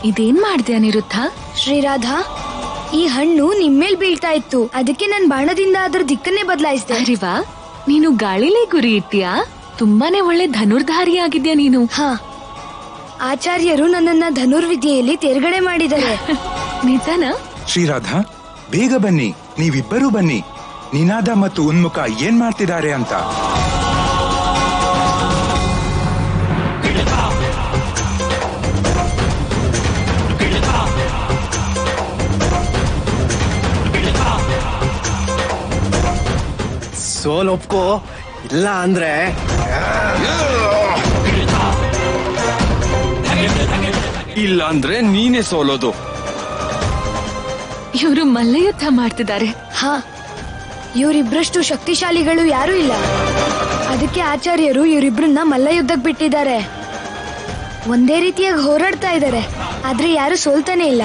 ಇದೇನ್ ಮಾಡ್ದೆ ಅನಿರುದ್ಧ ಶ್ರೀರಾಧಾ ಈ ಹಣ್ಣು ನಿಮ್ಮೇಲ್ ಬೀಳ್ತಾ ಇತ್ತು ಅದಕ್ಕೆ ನನ್ ಬಾಣದಿಂದ ಅದ್ರ ದಿಕ್ಕನ್ನೇ ಬದಲಾಯಿಸಿದೆ ಅರಿವಾ ನೀನು ಗಾಳಿಲೇ ಗುರಿ ಇಟ್ಟಿಯಾ ತುಂಬಾನೇ ಒಳ್ಳೆ ಧನುರ್ಧಾರಿ ಆಗಿದ್ಯಾ ನೀನು ಹಾ ಆಚಾರ್ಯರು ನನ್ನನ್ನ ಧನುರ್ವಿದ್ಯೆಯಲ್ಲಿ ತೇರ್ಗಡೆ ಮಾಡಿದ್ದಾರೆ ನಿಜನಾ ಶ್ರೀರಾಧಾ ಬೇಗ ಬನ್ನಿ ನೀವಿಬ್ಬರೂ ಬನ್ನಿ ನಿನಾದ ಮತ್ತು ಉನ್ಮುಖ ಏನ್ ಮಾಡ್ತಿದ್ದಾರೆ ಅಂತ ಸೋಲ್ ಒಪ್ಕೋ ಇಲ್ಲ ಅಂದ್ರೆ ಇಲ್ಲ ಅಂದ್ರೆ ನೀನೇ ಸೋಲೋದು ಇವರು ಮಲ್ಲಯುದ್ಧ ಮಾಡ್ತಿದ್ದಾರೆ ಹಾ ಇವರಿಬ್ರಷ್ಟು ಶಕ್ತಿಶಾಲಿಗಳು ಯಾರೂ ಇಲ್ಲ ಅದಕ್ಕೆ ಆಚಾರ್ಯರು ಇವರಿಬ್ರನ್ನ ಮಲ್ಲ ಯುದ್ಧಕ್ ಬಿಟ್ಟಿದ್ದಾರೆ ಒಂದೇ ರೀತಿಯಾಗಿ ಹೋರಾಡ್ತಾ ಇದ್ದಾರೆ ಆದ್ರೆ ಯಾರು ಸೋಲ್ತಾನೆ ಇಲ್ಲ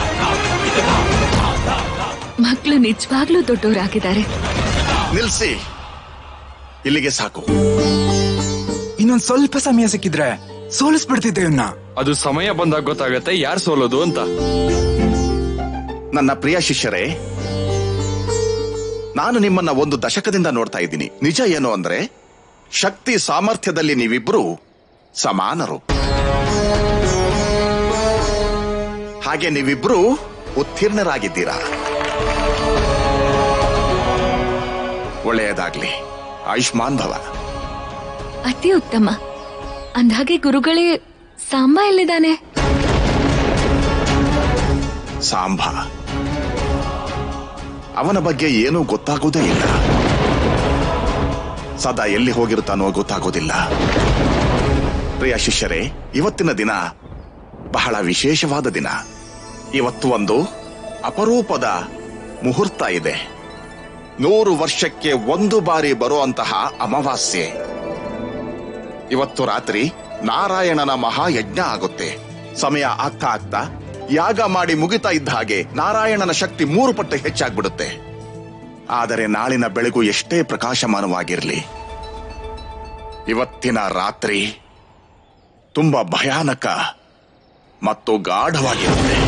ಮಕ್ಕಳು ನಿಜವಾಗ್ಲೂ ದೊಡ್ಡವರಾಗಿದ್ದಾರೆ ನಿಲ್ಸಿ ಇಲ್ಲಿಗೆ ಸಾಕು ಇನ್ನೊಂದ್ ಸ್ವಲ್ಪ ಸಮಯ ಸಿಕ್ಕಿದ್ರೆ ಸೋಲಿಸ್ಬಿಡ್ತಿದ್ದೆ ಇವನ್ನ ಅದು ಸಮಯ ಬಂದಾಗ ಗೊತ್ತಾಗತ್ತೆ ಯಾರು ಸೋಲೋದು ಅಂತ ನನ್ನ ಪ್ರಿಯ ಶಿಷ್ಯರೇ ನಾನು ನಿಮ್ಮನ್ನ ಒಂದು ದಶಕದಿಂದ ನೋಡ್ತಾ ಇದ್ದೀನಿ ನಿಜ ಏನು ಅಂದ್ರೆ ಶಕ್ತಿ ಸಾಮರ್ಥ್ಯದಲ್ಲಿ ನೀವಿಬ್ರು ಸಮಾನರು ಹಾಗೆ ನೀವಿಬ್ರು ಉತ್ತೀರ್ಣರಾಗಿದ್ದೀರಾ ಒಳ್ಳೆಯದಾಗ್ಲಿ ಆಯುಷ್ಮಾನ್ ಭವ ಅತಿ ಉತ್ತಮ ಅಂದ್ಹಾಗೆ ಗುರುಗಳೇ ಸಾಂಬ ಎಲ್ಲಿದ್ದಾನೆ ಸಾಂಬ ಅವನ ಬಗ್ಗೆ ಏನೂ ಗೊತ್ತಾಗೋದೇ ಇಲ್ಲ ಸದಾ ಎಲ್ಲಿ ಹೋಗಿರುತ್ತಾನೋ ಗೊತ್ತಾಗೋದಿಲ್ಲ ಪ್ರಿಯ ಶಿಷ್ಯರೇ ಇವತ್ತಿನ ದಿನ ಬಹಳ ವಿಶೇಷವಾದ ದಿನ ಇವತ್ತು ಒಂದು ಅಪರೂಪದ ಮುಹೂರ್ತ ಇದೆ ನೂರು ವರ್ಷಕ್ಕೆ ಒಂದು ಬಾರಿ ಬರುವಂತಹ ಅಮಾವಾಸ್ಯೆ ಇವತ್ತು ರಾತ್ರಿ ನಾರಾಯಣನ ಮಹಾಯಜ್ಞ ಆಗುತ್ತೆ ಸಮಯ ಆಗ್ತಾ ಆಗ್ತಾ ಯಾಗ ಮಾಡಿ ಮುಗಿತಾ ಇದ್ದ ಹಾಗೆ ನಾರಾಯಣನ ಶಕ್ತಿ ಮೂರು ಪಟ್ಟು ಹೆಚ್ಚಾಗ್ಬಿಡುತ್ತೆ ಆದರೆ ನಾಳಿನ ಬೆಳಗು ಎಷ್ಟೇ ಪ್ರಕಾಶಮಾನವಾಗಿರಲಿ ಇವತ್ತಿನ ರಾತ್ರಿ ತುಂಬಾ ಭಯಾನಕ ಮತ್ತು ಗಾಢವಾಗಿರುತ್ತೆ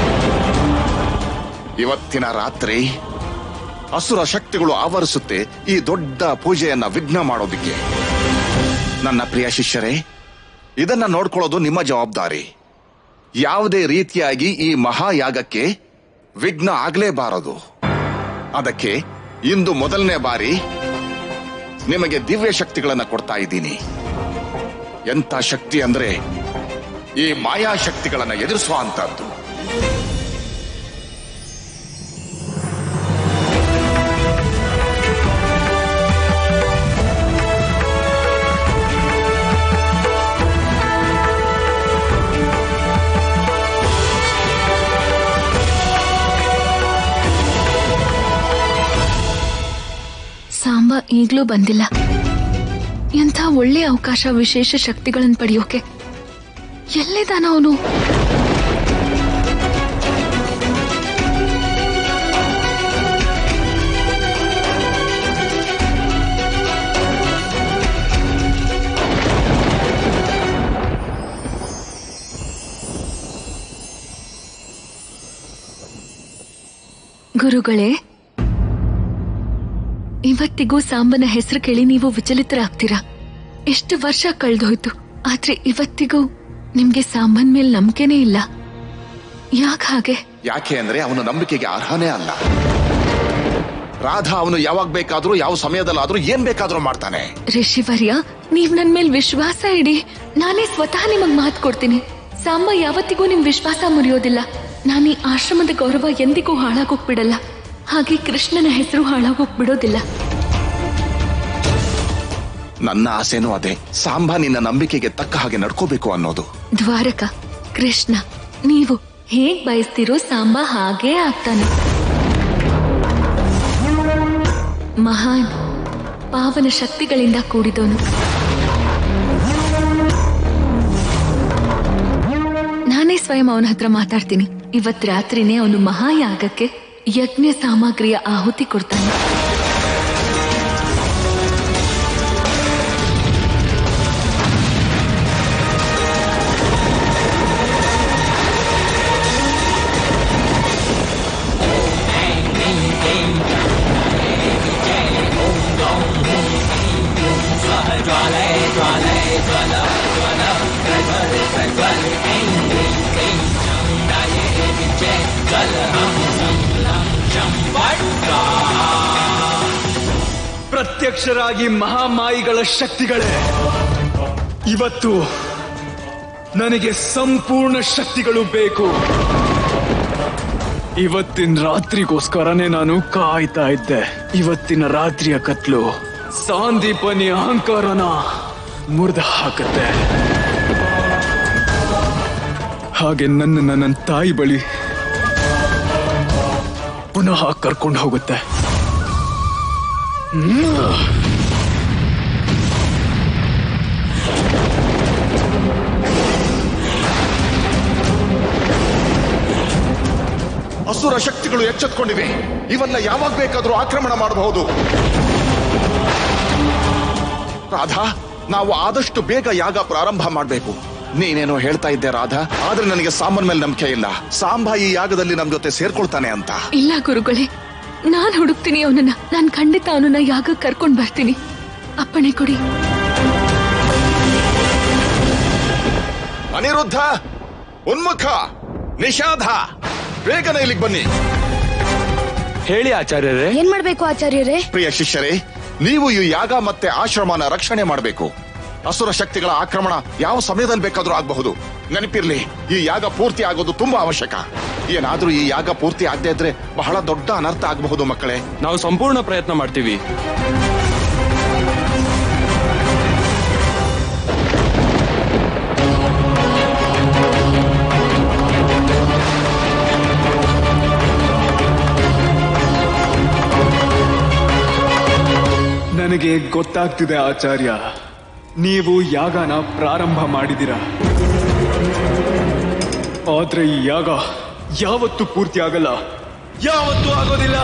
ಇವತ್ತಿನ ರಾತ್ರಿ ಅಸುರ ಶಕ್ತಿಗಳು ಆವರಿಸುತ್ತೆ ಈ ದೊಡ್ಡ ಪೂಜೆಯನ್ನ ವಿಘ್ನ ಮಾಡೋದಿಕ್ಕೆ ನನ್ನ ಪ್ರಿಯ ಶಿಷ್ಯರೇ ಇದನ್ನ ನೋಡ್ಕೊಳ್ಳೋದು ನಿಮ್ಮ ಜವಾಬ್ದಾರಿ ಯಾವುದೇ ರೀತಿಯಾಗಿ ಈ ಮಹಾಯಾಗಕ್ಕೆ ವಿಘ್ನ ಆಗ್ಲೇಬಾರದು ಅದಕ್ಕೆ ಇಂದು ಮೊದಲನೇ ಬಾರಿ ನಿಮಗೆ ದಿವ್ಯ ಶಕ್ತಿಗಳನ್ನ ಕೊಡ್ತಾ ಇದ್ದೀನಿ ಎಂತ ಶಕ್ತಿ ಅಂದ್ರೆ ಈ ಮಾಯಾ ಶಕ್ತಿಗಳನ್ನ ಎದುರಿಸುವಂತದ್ದು ಸಾಂಬ ಈಗ್ಲೂ ಬಂದಿಲ್ಲ ಎಂಥ ಒಳ್ಳೆ ಅವಕಾಶ ವಿಶೇಷ ಶಕ್ತಿಗಳನ್ನು ಪಡೆಯೋಕೆ ಎಲ್ಲಿದ್ದಾನ ಅವನು ಗುರುಗಳೇ ಇವತ್ತಿಗೂ ಸಾಂಬನ ಹೆಸರು ಕೇಳಿ ನೀವು ವಿಚಲಿತರಾಗ್ತೀರಾ ಎಷ್ಟು ವರ್ಷ ಕಳೆದೋಯ್ತು ಆದ್ರೆ ಇವತ್ತಿಗೂ ನಿಮ್ಗೆ ಸಾಂಬನ್ ಮೇಲೆ ನಂಬಿಕೆನೇ ಇಲ್ಲ ಯಾಕೆ ಹಾಗೆ ಯಾಕೆ ಅಂದ್ರೆ ಅವನು ನಂಬಿಕೆಗೆ ಅರ್ಹನೇ ಅಲ್ಲ ರಾಧಾ ಅವನು ಯಾವಾಗ ಬೇಕಾದ್ರೂ ಯಾವ ಸಮಯದಲ್ಲಾದ್ರೂ ಏನ್ ಬೇಕಾದ್ರೂ ಮಾಡ್ತಾನೆ ಋಷಿವರ್ಯ ನೀವ್ ನನ್ ಮೇಲ್ ವಿಶ್ವಾಸ ಇಡಿ ನಾನೇ ಸ್ವತಃ ನಿಮಗ್ ಮಾತು ಕೊಡ್ತೀನಿ ಸಾಂಬ ಯಾವತ್ತಿಗೂ ನಿಮ್ ವಿಶ್ವಾಸ ಮುರಿಯೋದಿಲ್ಲ ನಾನು ಈ ಆಶ್ರಮದ ಗೌರವ ಎಂದಿಗೂ ಹಾಳಾಗೋಗ್ಬಿಡಲ್ಲ ಹಾಗೆ ಕೃಷ್ಣನ ಹೆಸರು ಹಾಳಾಗೋಗ್ಬಿಡೋದಿಲ್ಲ ನನ್ನ ಆಸೆನೂ ಅದೇ ಸಾಂಬಾ ನಿನ್ನ ನಂಬಿಕೆಗೆ ತಕ್ಕ ಹಾಗೆ ನಡ್ಕೋಬೇಕು ಅನ್ನೋದು ದ್ವಾರಕ ಕೃಷ್ಣ ನೀವು ಹೇಗ್ ಬಯಸ್ತಿರೋ ಸಾಂಬ ಹಾಗೇ ಆಗ್ತಾನೆ ಮಹಾನ್ ಪಾವನ ಶಕ್ತಿಗಳಿಂದ ಕೂಡಿದವನು ನಾನೇ ಸ್ವಯಂ ಅವನ ಹತ್ರ ಮಾತಾಡ್ತೀನಿ ಇವತ್ ರಾತ್ರಿನೇ ಅವನು ಮಹಾಯಾಗಕ್ಕೆ ಯಜ್ಞ ಸಾಮಗ್ರಿಯ ಆಹುತಿ ಕೊಡ್ತಾನೆ ಪ್ರತ್ಯಕ್ಷರಾಗಿ ಮಹಾಮಾಯಿಗಳ ಶಕ್ತಿಗಳೇ ಇವತ್ತು ನನಗೆ ಸಂಪೂರ್ಣ ಶಕ್ತಿಗಳು ಬೇಕು ಇವತ್ತಿನ ರಾತ್ರಿಗೋಸ್ಕರನೇ ನಾನು ಕಾಯ್ತಾ ಇದ್ದೆ ಇವತ್ತಿನ ರಾತ್ರಿಯ ಕತ್ಲು ಸಾಂದೀಪನಿ ಅಹಂಕಾರನ ಮುರಿದು ಹಾಕುತ್ತೆ ಹಾಗೆ ನನ್ನ ನನ್ನ ತಾಯಿ ಬಳಿ ಪುನಃ ಕರ್ಕೊಂಡು ಹೋಗುತ್ತೆ ಅಸುರ ಶಕ್ತಿಗಳು ಎಚ್ಚೆತ್ಕೊಂಡಿವೆ ಇವೆಲ್ಲ ಯಾವಾಗ ಬೇಕಾದ್ರೂ ಆಕ್ರಮಣ ಮಾಡಬಹುದು ರಾಧಾ ನಾವು ಆದಷ್ಟು ಬೇಗ ಯಾಗ ಪ್ರಾರಂಭ ಮಾಡಬೇಕು ನೀನೇನೋ ಹೇಳ್ತಾ ಇದ್ದೆ ರಾಧಾ ಆದ್ರೆ ನನಗೆ ಸಾಂಬನ್ ಮೇಲೆ ನಂಬಿಕೆ ಇಲ್ಲ ಸಾಂಬ ಈ ಯಾಗದಲ್ಲಿ ನಮ್ ಜೊತೆ ಸೇರ್ಕೊಳ್ತಾನೆ ಅಂತ ಇಲ್ಲ ಗುರುಗಳೇ ನಾನ್ ಹುಡುಕ್ತೀನಿ ಅವನನ್ನ ನಾನ್ ಖಂಡಿತ ಅವನನ್ನ ಯಾಗ ಕರ್ಕೊಂಡ್ ಬರ್ತೀನಿ ಅಪ್ಪಣೆ ಕೊಡಿ ಅನಿರುದ್ಧ ಉನ್ಮುಖ ನಿಷಾಧ ಬೇಗನೆ ಇಲ್ಲಿಗೆ ಬನ್ನಿ ಹೇಳಿ ಆಚಾರ್ಯರೇ ಏನ್ ಮಾಡ್ಬೇಕು ಆಚಾರ್ಯರೇ ಪ್ರಿಯ ಶಿಷ್ಯರೇ ನೀವು ಈ ಯಾಗ ಮತ್ತೆ ಆಶ್ರಮನ ರಕ್ಷಣೆ ಮಾಡಬೇಕು ಅಸುರ ಶಕ್ತಿಗಳ ಆಕ್ರಮಣ ಯಾವ ಸಮಯದಲ್ಲಿ ಬೇಕಾದ್ರೂ ಆಗಬಹುದು ನೆನಪಿರ್ಲಿ ಈ ಯಾಗ ಪೂರ್ತಿ ಆಗೋದು ತುಂಬಾ ಅವಶ್ಯಕ ಏನಾದ್ರೂ ಈ ಯಾಗ ಪೂರ್ತಿ ಆಗದೆ ಇದ್ರೆ ಬಹಳ ದೊಡ್ಡ ಅನರ್ಥ ಆಗಬಹುದು ಮಕ್ಕಳೇ ನಾವು ಸಂಪೂರ್ಣ ಪ್ರಯತ್ನ ಮಾಡ್ತೀವಿ ನನಗೆ ಗೊತ್ತಾಗ್ತಿದೆ ಆಚಾರ್ಯ ನೀವು ಯಾಗನ ಪ್ರಾರಂಭ ಮಾಡಿದಿರ ಆದ್ರೆ ಈ ಯಾಗ ಯಾವತ್ತೂ ಪೂರ್ತಿ ಆಗಲ್ಲ ಯಾವತ್ತೂ ಆಗೋದಿಲ್ಲ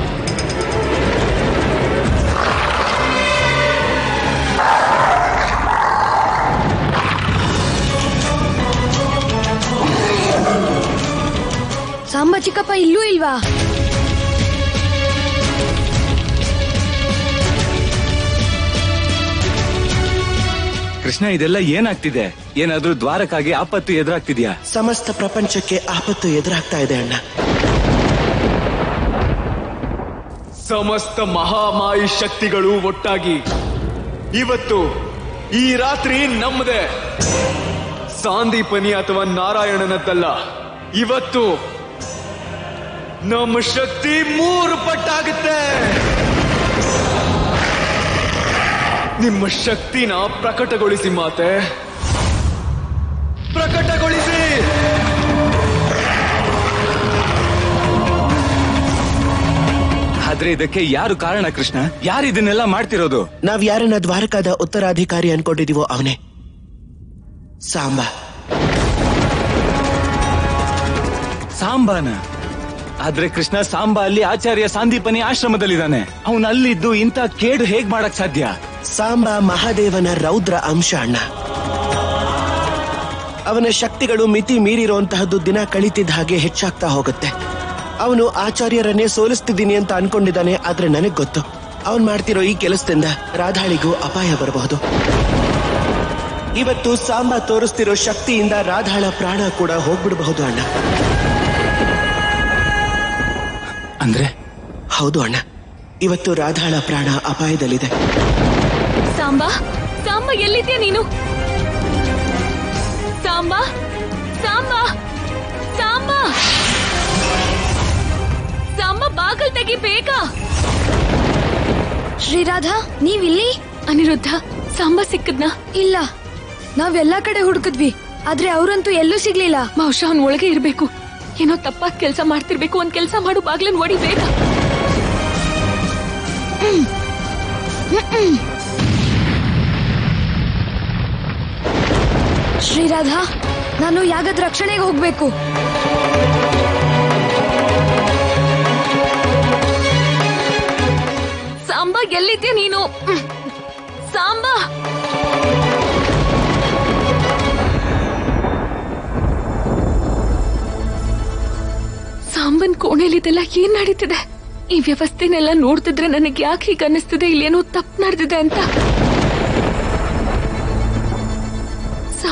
ಸಾಂಬ ಚಿಕ್ಕಪ್ಪ ಇಲ್ಲೂ ಇಲ್ವಾ ಕೃಷ್ಣ ಇದೆಲ್ಲ ಏನಾಗ್ತಿದೆ ಏನಾದ್ರೂ ದ್ವಾರಕ್ಕಾಗಿ ಆಪತ್ತು ಎದುರಾಗ್ತಿದ್ಯಾ ಸಮಸ್ತ ಪ್ರಪಂಚಕ್ಕೆ ಆಪತ್ತು ಎದುರಾಗ್ತಾ ಇದೆ ಅಣ್ಣ ಸಮಸ್ತ ಮಹಾಮಾಯಿ ಶಕ್ತಿಗಳು ಒಟ್ಟಾಗಿ ಇವತ್ತು ಈ ರಾತ್ರಿ ನಮ್ಮದೇ ಸಾಂದೀಪನಿ ಅಥವಾ ನಾರಾಯಣನದ್ದಲ್ಲ ಇವತ್ತು ನಮ್ಮ ಶಕ್ತಿ ಮೂರು ಪಟ್ಟಾಗುತ್ತೆ ನಿಮ್ಮ ಶಕ್ತಿನ ಪ್ರಕಟಗೊಳಿಸಿ ಮಾತೆ ಪ್ರಕಟಗೊಳಿಸಿ ಆದ್ರೆ ಇದಕ್ಕೆ ಯಾರು ಕಾರಣ ಕೃಷ್ಣ ಯಾರು ಇದನ್ನೆಲ್ಲ ಮಾಡ್ತಿರೋದು ನಾವ್ ಯಾರನ್ನ ದ್ವಾರಕಾದ ಉತ್ತರಾಧಿಕಾರಿ ಅನ್ಕೊಂಡಿದೀವೋ ಅವನೇ ಸಾಂಬ ಸಾಂಬಾನ ಆದ್ರೆ ಕೃಷ್ಣ ಸಾಂಬಾ ಅಲ್ಲಿ ಆಚಾರ್ಯ ಸಾಂದೀಪನಿ ಆಶ್ರಮದಲ್ಲಿದ್ದಾನೆ ಅವನ್ ಅಲ್ಲಿದ್ದು ಇಂಥ ಕೇಡು ಹೇಗ್ ಮಾಡಕ್ ಸಾಧ್ಯ ಸಾಂಬ ಮಹಾದೇವನ ರೌದ್ರ ಅಂಶ ಅಣ್ಣ ಅವನ ಶಕ್ತಿಗಳು ಮಿತಿ ಮೀರಿರುವಂತಹದ್ದು ದಿನ ಕಳೀತಿದ್ದ ಹಾಗೆ ಹೆಚ್ಚಾಗ್ತಾ ಹೋಗುತ್ತೆ ಅವನು ಆಚಾರ್ಯರನ್ನೇ ಸೋಲಿಸ್ತಿದ್ದೀನಿ ಅಂತ ಅನ್ಕೊಂಡಿದ್ದಾನೆ ಆದ್ರೆ ನನಗ್ ಗೊತ್ತು ಅವನ್ ಮಾಡ್ತಿರೋ ಈ ಕೆಲಸದಿಂದ ರಾಧಾಳಿಗೂ ಅಪಾಯ ಬರಬಹುದು ಇವತ್ತು ಸಾಂಬ ತೋರಿಸ್ತಿರೋ ಶಕ್ತಿಯಿಂದ ರಾಧಾಳ ಪ್ರಾಣ ಕೂಡ ಹೋಗ್ಬಿಡಬಹುದು ಅಣ್ಣ ಅಂದ್ರೆ ಹೌದು ಅಣ್ಣ ಇವತ್ತು ರಾಧಾಳ ಪ್ರಾಣ ಅಪಾಯದಲ್ಲಿದೆ ಸಾಂಬಾ ಸಾಂಬಾ ಎಲ್ಲಿದ್ಯಾ ನೀನು ಸಾಂಬಾ ಸಾಂಬಾ ಸಾಂಬಾ ಸಾಂಬಾ ಬಾಗಲ್ ತೆಗಿ ಬೇಗ ಶ್ರೀರಾಧಾ ನೀವಿಲ್ಲಿ ಅನಿರುದ್ಧ ಸಾಂಬಾ ಸಿಕ್ಕದ್ನಾ ಇಲ್ಲ ನಾವೆಲ್ಲಾ ಕಡೆ ಹುಡುಕಿದ್ವಿ ಆದ್ರೆ ಅವರಂತೂ ಎಲ್ಲೂ ಸಿಗ್ಲಿಲ್ಲ ಬಹುಶಃ ಅವನ್ ಒಳಗೆ ಇರ್ಬೇಕು ಏನೋ ತಪ್ಪಾದ ಕೆಲಸ ಮಾಡ್ತಿರ್ಬೇಕು ಒಂದ್ ಕೆಲಸ ಮಾಡು ಬಾಗ್ಲನ್ ಒಡಿ ಬೇಗ ಶ್ರೀರಾಧಾ ನಾನು ಯಾಗದ ರಕ್ಷಣೆಗೆ ಹೋಗ್ಬೇಕು ಸಾಂಬಾ ಎಲ್ಲಿದ್ಯಾ ನೀನು ಹ್ಮ್. ಸಾಂಬಾ ಸಾಂಬನ್ ಕೋಣೆಲಿದೆಲ್ಲ ಏನ್ ನಡೀತಿದೆ ಈ ವ್ಯವಸ್ಥೆನೆಲ್ಲ ನೋಡ್ತಿದ್ರೆ ನನಗೆ ಯಾಕೆ ಹೀಗೆ ಅನ್ನಿಸ್ತಿದೆ ಇಲ್ಲೇನೋ ತಪ್ಪು ನಡೆದಿದೆ ಅಂತ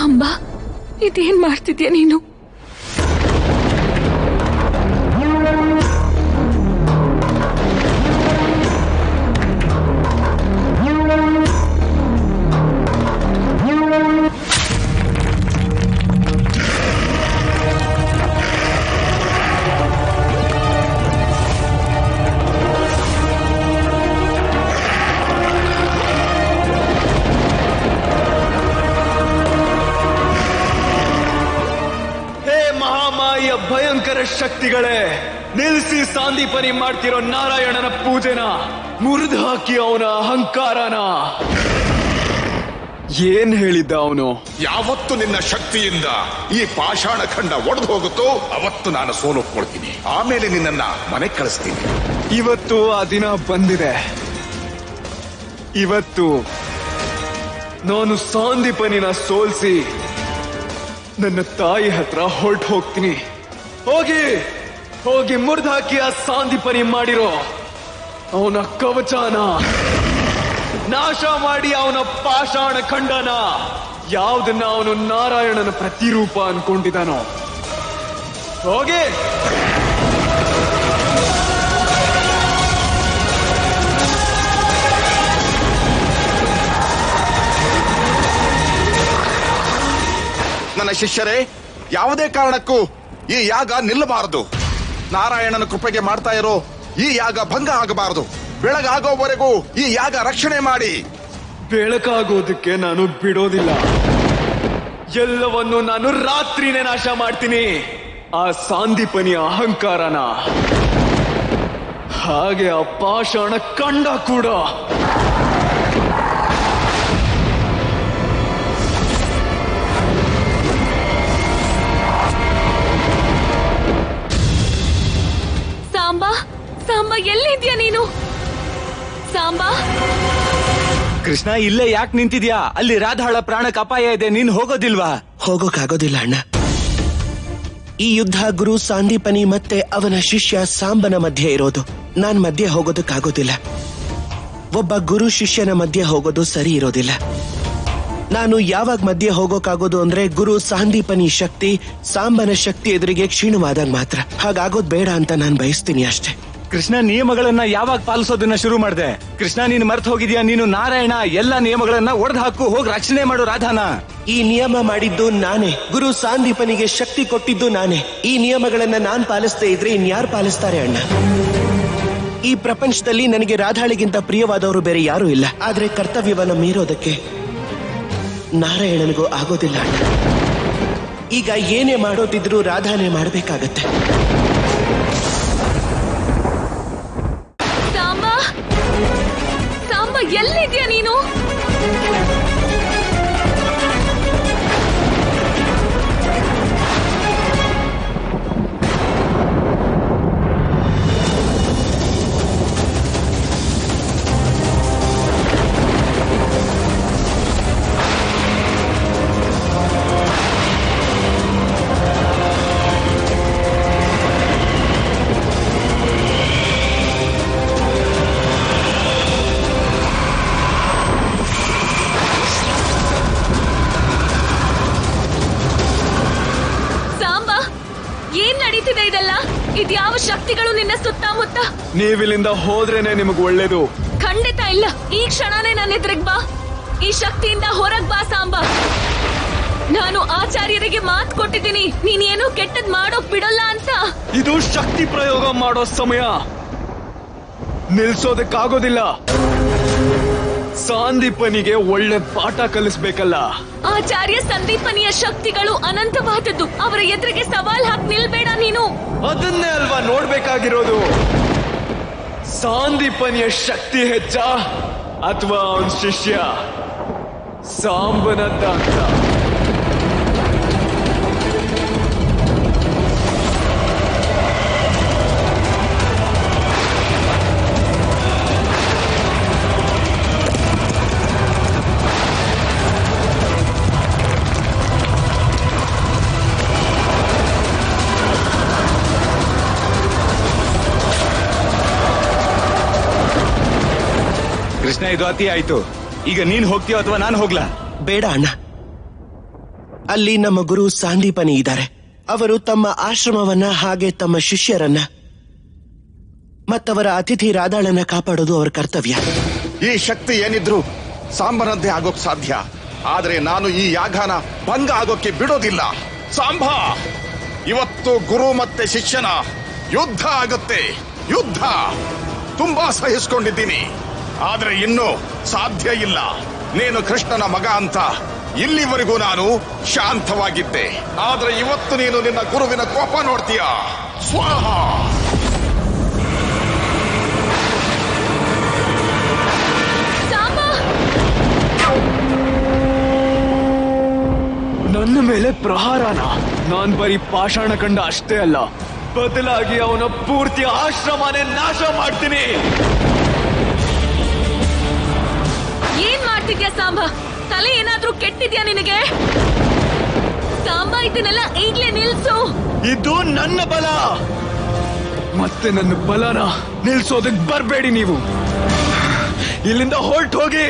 ಸಾಂಬಾ ಇದೇನ್ ಮಾಡ್ತಿದ್ಯಾ ನೀನು ಹೇ ಮಹಾಮಾಯಿಯ ಭಯಂಕರ ಶಕ್ತಿಗಳೇ ನಿಲ್ಲಿಸಿ ಸಾಂದೀಪನಿ ಮಾಡ್ತಿರೋ ನಾರಾಯಣನ ಪೂಜೆನ ಮುರಿದು ಹಾಕಿ ಅವನ ಅಹಂಕಾರನ ಏನ್ ಹೇಳಿದ್ದ ಅವನು ಯಾವತ್ತು ನಿನ್ನ ಶಕ್ತಿಯಿಂದ ಈ ಪಾಷಾಣ ಖಂಡ ಒಡೆದು ಹೋಗುತ್ತೋ ಅವತ್ತು ನಾನು ಸೋಲೊಪ್ಕೊಳ್ತೀನಿ ಆಮೇಲೆ ನಿನ್ನನ್ನ ಮನೆ ಕಳಿಸ್ತೀನಿ ಇವತ್ತು ಆ ದಿನ ಬಂದಿದೆ ಇವತ್ತು ನಾನು ಸಾಂದೀಪನಿನ ಸೋಲ್ಸಿ ನನ್ನ ತಾಯಿ ಹತ್ರ ಹೊರಟು ಹೋಗ್ತೀನಿ ಹೋಗಿ ಹೋಗಿ ಮುರಿದಾಕಿ ಆ ಸಾಂದೀಪನಿ ಮಾಡಿರೋ ಅವನ ಕವಚನ ನಾಶ ಮಾಡಿ ಅವನ ಪಾಷಾಣ ಖಂಡನ ಯಾವ್ದನ್ನ ಅವನು ನಾರಾಯಣನ ಪ್ರತಿರೂಪ ಅನ್ಕೊಂಡಿದ್ದಾನೋ ಹೋಗಿ ನನ್ನ ಶಿಷ್ಯರೇ ಯಾವುದೇ ಕಾರಣಕ್ಕೂ ಈ ಯಾಗ ನಿಲ್ಲಬಾರದು ನಾರಾಯಣನ ಕೃಪೆಗೆ ಮಾಡ್ತಾ ಇರೋ ಈ ಯಾಗ ಭಂಗ ಆಗಬಾರದು ಬೆಳಗಾಗೋವರೆಗೂ ಈ ಯಾಗ ರಕ್ಷಣೆ ಮಾಡಿ ಬೆಳಕಾಗೋದಕ್ಕೆ ನಾನು ಬಿಡೋದಿಲ್ಲ ಎಲ್ಲವನ್ನು ನಾನು ರಾತ್ರಿನೇ ನಾಶ ಮಾಡ್ತೀನಿ ಆ ಸಾಂದೀಪನಿಯ ಅಹಂಕಾರನ ಹಾಗೆ ಆ ಪಾಷಾಣ ಕಂಡ ಕೂಡ ಸಾಂಬಾ ಸಾಂಬಾ ಎಲ್ಲಿದ್ಯಾ ನೀನು ಸಾಂಬಾ ಕೃಷ್ಣ ಇಲ್ಲೇ ಯಾಕೆ ನಿಂತಿದ್ಯಾ ಅಲ್ಲಿ ರಾಧಾಳ ಪ್ರಾಣಕ್ಕೆ ಅಪಾಯ ಇದೆ ನೀನ್ ಹೋಗೋದಿಲ್ವಾ ಹೋಗೋಕ್ಕಾಗೋದಿಲ್ಲ ಅಣ್ಣ ಈ ಯುದ್ಧ ಗುರು ಸಾಂದೀಪನಿ ಮತ್ತೆ ಅವನ ಶಿಷ್ಯ ಸಾಂಬನ ಮಧ್ಯೆ ಇರೋದು ನಾನ್ ಮಧ್ಯೆ ಹೋಗೋದಕ್ಕಾಗೋದಿಲ್ಲ ಒಬ್ಬ ಗುರು ಶಿಷ್ಯನ ಮಧ್ಯೆ ಹೋಗೋದು ಸರಿ ಇರೋದಿಲ್ಲ ನಾನು ಯಾವಾಗ ಮಧ್ಯೆ ಹೋಗೋಕ್ಕಾಗೋದು ಅಂದ್ರೆ ಗುರು ಸಾಂದೀಪನಿ ಶಕ್ತಿ ಸಾಂಬನ ಶಕ್ತಿ ಎದುರಿಗೆ ಕ್ಷೀಣವಾದಾಗ ಮಾತ್ರ ಹಾಗಾಗೋದ್ ಬೇಡ ಅಂತ ನಾನು ಬಯಸ್ತೀನಿ ಅಷ್ಟೇ ಕೃಷ್ಣ ನಿಯಮಗಳನ್ನ ಯಾವಾಗ ಪಾಲಿಸೋದನ್ನ ಶುರು ಮಾಡ್ದೆ ಕೃಷ್ಣ ನೀನ್ ಮರ್ತ್ ಹೋಗಿದ್ಯಾ ನೀನು ನಾರಾಯಣ ಎಲ್ಲಾ ನಿಯಮಗಳನ್ನ ಒಡೆದು ಹಾಕು ಹೋಗಿ ರಕ್ಷಣೆ ಮಾಡು ರಾಧಾನ ಈ ನಿಯಮ ಮಾಡಿದ್ದು ನಾನೇ ಗುರು ಸಾಂದೀಪನಿಗೆ ಶಕ್ತಿ ಕೊಟ್ಟಿದ್ದು ನಾನೇ ಈ ನಿಯಮಗಳನ್ನ ನಾನ್ ಪಾಲಿಸದೇ ಇದ್ರೆ ಇನ್ಯಾರು ಪಾಲಿಸ್ತಾರೆ ಅಣ್ಣ ಈ ಪ್ರಪಂಚದಲ್ಲಿ ನನಗೆ ರಾಧಾಳಿಗಿಂತ ಪ್ರಿಯವಾದವರು ಬೇರೆ ಯಾರೂ ಇಲ್ಲ ಆದ್ರೆ ಕರ್ತವ್ಯವನ್ನ ಮೀರೋದಕ್ಕೆ ನಾರಾಯಣನಿಗೂ ಆಗೋದಿಲ್ಲ ಅಣ್ಣ ಈಗ ಏನೇ ಮಾಡೋದಿದ್ರೂ ರಾಧಾನೇ ಮಾಡ್ಬೇಕಾಗತ್ತೆ ಸಾಂಬಾ ಸಾಂಬಾ ಎಲ್ಲಿದ್ಯಾ ನೀನು ಸಾಂಬಾ ಏನ್ ನಡೀತಿದೆ ಇದೆಲ್ಲ ಇದ್ಯಾವ ಶಕ್ತಿಗಳು ನಿನ್ನ ಸುತ್ತಮುತ್ತ ನೀವಿಲ್ಲಿಂದ ಹೋದ್ರೇನೆ ನಿಮಗ್ ಒಳ್ಳೇದು ಖಂಡಿತ ಇಲ್ಲ ಈ ಕ್ಷಣನೇ ನನ್ನ ಎದುರಿಗೆ ಬಾ ಈ ಶಕ್ತಿಯಿಂದ ಹೊರಗ್ ಬಾ ಸಾಂಬಾ ನಾನು ಆಚಾರ್ಯರಿಗೆ ಮಾತು ಕೊಟ್ಟಿದ್ದೀನಿ ನೀನೇನು ಕೆಟ್ಟದ್ ಮಾಡೋಕ್ ಬಿಡಲ್ಲ ಅಂತ ಇದು ಶಕ್ತಿ ಪ್ರಯೋಗ ಮಾಡೋ ಸಮಯ ನಿಲ್ಸೋದಕ್ಕಾಗೋದಿಲ್ಲ ಸಾಂದೀಪನಿಗೆ ಒಳ್ಳೆ ಪಾಠ ಕಲಿಸ್ಬೇಕಲ್ಲ ಆಚಾರ್ಯ ಸಂದೀಪನಿಯ ಶಕ್ತಿಗಳು ಅನಂತವಾದದ್ದು ಅವರ ಎದುರಿಗೆ ಸವಾಲ್ ಹಾಕಿ ನಿಲ್ಬೇಡ ನೀನು ಅದನ್ನೇ ಅಲ್ವಾ ನೋಡ್ಬೇಕಾಗಿರೋದು ಸಾಂದೀಪನಿಯ ಶಕ್ತಿ ಹೆಚ್ಚ ಅಥವಾ ಅವನ್ ಶಿಷ್ಯ ಸಾಂಬನದ್ದ ಅಂತ ಕೃಷ್ಣ ಇದು ಅತಿ ಆಯ್ತು ಈಗ ನೀನ್ ಹೋಗ್ತೀಯೋ ಅಥವಾ ನಾನು ಹೋಗ್ಲಾ ಬೇಡ ಅಣ್ಣ ಅಲ್ಲಿ ನಮ್ಮ ಗುರು ಸಾಂದೀಪನಿ ಇದ್ದಾರೆ ಅವರು ತಮ್ಮ ಆಶ್ರಮವನ್ನ ಹಾಗೆ ತಮ್ಮ ಶಿಷ್ಯರನ್ನ ಮತ್ತವರ ಅತಿಥಿ ರಾಧಾಳನ್ನ ಕಾಪಾಡೋದು ಅವರ ಕರ್ತವ್ಯ ಈ ಶಕ್ತಿ ಏನಿದ್ರು ಸಾಂಬನಂತೆ ಆಗೋಕ್ ಸಾಧ್ಯ ಆದ್ರೆ ನಾನು ಈ ಯಾಗನ ಭಂಗ ಆಗೋಕೆ ಬಿಡೋದಿಲ್ಲ ಸಾಂಬ ಇವತ್ತು ಗುರು ಮತ್ತೆ ಶಿಷ್ಯನ ಯುದ್ಧ ಆಗುತ್ತೆ ಯುದ್ಧ ತುಂಬಾ ಸಹಿಸ್ಕೊಂಡಿದ್ದೀನಿ ಆದ್ರೆ ಇನ್ನು ಸಾಧ್ಯ ಇಲ್ಲ ನೀನು ಕೃಷ್ಣನ ಮಗ ಅಂತ ಇಲ್ಲಿವರೆಗೂ ನಾನು ಶಾಂತವಾಗಿದ್ದೆ ಆದ್ರೆ ಇವತ್ತು ನೀನು ನಿನ್ನ ಗುರುವಿನ ಕೋಪ ನೋಡ್ತೀಯ ಸ್ವಾಹ ಸಾಂಬ ನನ್ನ ಮೇಲೆ ಪ್ರಹಾರನ ನಾನ್ ಬರೀ ಪಾಷಾಣ ಕಂಡ ಅಷ್ಟೇ ಅಲ್ಲ ಬದಲಾಗಿ ಅವನ ಪೂರ್ತಿ ಆಶ್ರಮನೇ ನಾಶ ಮಾಡ್ತೀನಿ ಏನ್ ಮಾಡ್ತಿದ್ಯಾ ಸಾಂಬ ತಲೆ ಏನಾದ್ರೂ ಕೆಟ್ಟಿದ್ಯಾ ನಿನಗೆ ಸಾಂಬ ಇದನ್ನೆಲ್ಲ ಈಗ್ಲೇ ನಿಲ್ಸು ಇದು ನನ್ನ ಬಲ ಮತ್ತೆ ನನ್ನ ಬಲನ ನಿಲ್ಸೋದಕ್ ಬರ್ಬೇಡಿ ನೀವು ಇಲ್ಲಿಂದ ಹೊರಟು ಹೋಗಿ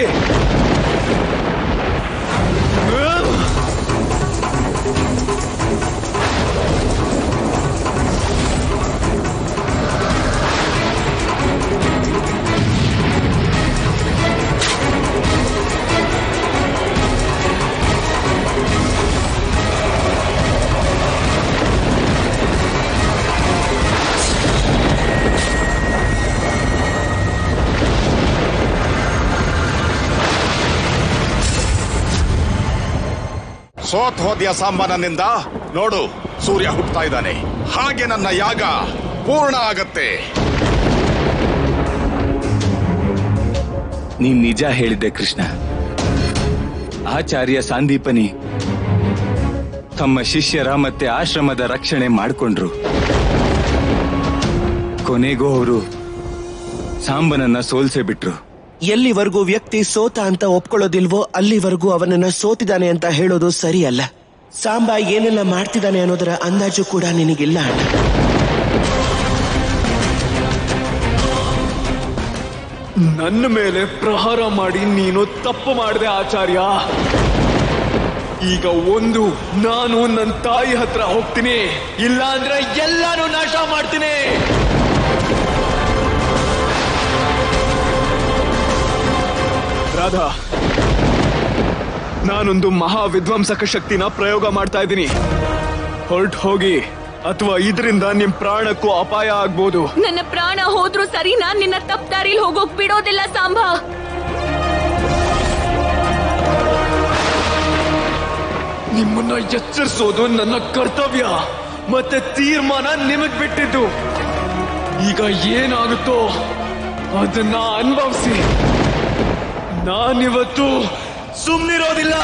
ಸೋತ್ ಹೋದ್ಯ ಸಾಂಬನನಿಂದ ನೋಡು ಸೂರ್ಯ ಹುಟ್ಟುತ್ತಾ ಇದ್ದಾನೆ ಹಾಗೆ ನನ್ನ ಯಾಗ ಪೂರ್ಣ ಆಗತ್ತೆ ನೀನ್ ನಿಜ ಹೇಳಿದ್ದೆ ಕೃಷ್ಣ ಆಚಾರ್ಯ ಸಾಂದೀಪನಿ ತಮ್ಮ ಶಿಷ್ಯರ ಮತ್ತೆ ಆಶ್ರಮದ ರಕ್ಷಣೆ ಮಾಡಿಕೊಂಡ್ರು ಕೊನೆಗೂ ಅವರು ಸಾಂಬನನ್ನ ಸೋಲ್ಸೇ ಬಿಟ್ರು ಎಲ್ಲಿವರೆಗೂ ವ್ಯಕ್ತಿ ಸೋತ ಅಂತ ಒಪ್ಕೊಳ್ಳೋದಿಲ್ವೋ ಅಲ್ಲಿವರೆಗೂ ಅವನನ್ನ ಸೋತಿದ್ದಾನೆ ಅಂತ ಹೇಳೋದು ಸರಿಯಲ್ಲ ಸಾಂಬ ಏನೆಲ್ಲ ಮಾಡ್ತಿದ್ದಾನೆ ಅನ್ನೋದರ ಅಂದಾಜು ಕೂಡ ನಿನಗಿಲ್ಲ ಅಣ್ಣ ನನ್ನ ಮೇಲೆ ಪ್ರಹಾರ ಮಾಡಿ ನೀನು ತಪ್ಪು ಮಾಡಿದೆ ಆಚಾರ್ಯ ಈಗ ಒಂದು ನಾನು ನನ್ನ ತಾಯಿ ಹತ್ರ ಹೋಗ್ತೀನಿ ಇಲ್ಲ ಅಂದ್ರೆ ಎಲ್ಲಾನು ನಾಶ ಮಾಡ್ತೀನಿ ರಾಧಾ ನಾನೊಂದು ಮಹಾ ವಿಧ್ವಂಸಕ ಶಕ್ತಿನ ಪ್ರಯೋಗ ಮಾಡ್ತಾ ಇದ್ದೀನಿ ಹೊರಟು ಹೋಗಿ ಅಥವಾ ಇದರಿಂದ ನಿಮ್ ಪ್ರಾಣಕ್ಕೂ ಅಪಾಯ ಆಗ್ಬೋದು ನನ್ನ ಪ್ರಾಣ ಹೋದ್ರೂ ಸರಿ ನಾನ್ ನಿನ್ನ ತಪ್ಪ ದಾರಿಲಿ ಹೋಗೋಕ್ ಬಿಡೋದಿಲ್ಲ ಸಾಂಬ ನಿಮ್ಮನ್ನ ಎಚ್ಚರಿಸೋದು ನನ್ನ ಕರ್ತವ್ಯ ಮತ್ತೆ ತೀರ್ಮಾನ ನಿಮಗ್ ಬಿಟ್ಟಿದ್ದು ಈಗ ಏನಾಗುತ್ತೋ ಅದನ್ನ ಅನುಭವಿಸಿ ನಾನಿವತ್ತು ಸುಮ್ಮನಿರೋದಿಲ್ಲ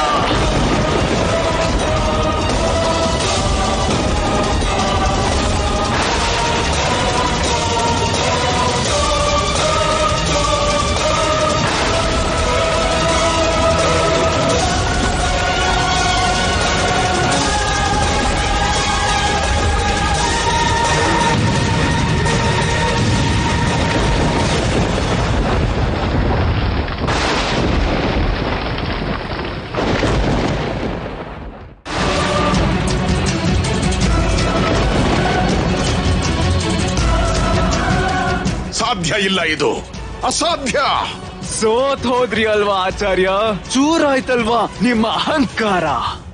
ಸಾಧ್ಯ ಇಲ್ಲ ಇದು ಅಸಾಧ್ಯ ಸೋತ್ ಹೋದ್ರಿ ಅಲ್ವಾ ಆಚಾರ್ಯ ಚೂರಾಯ್ತಲ್ವಾ ನಿಮ್ಮ ಅಹಂಕಾರ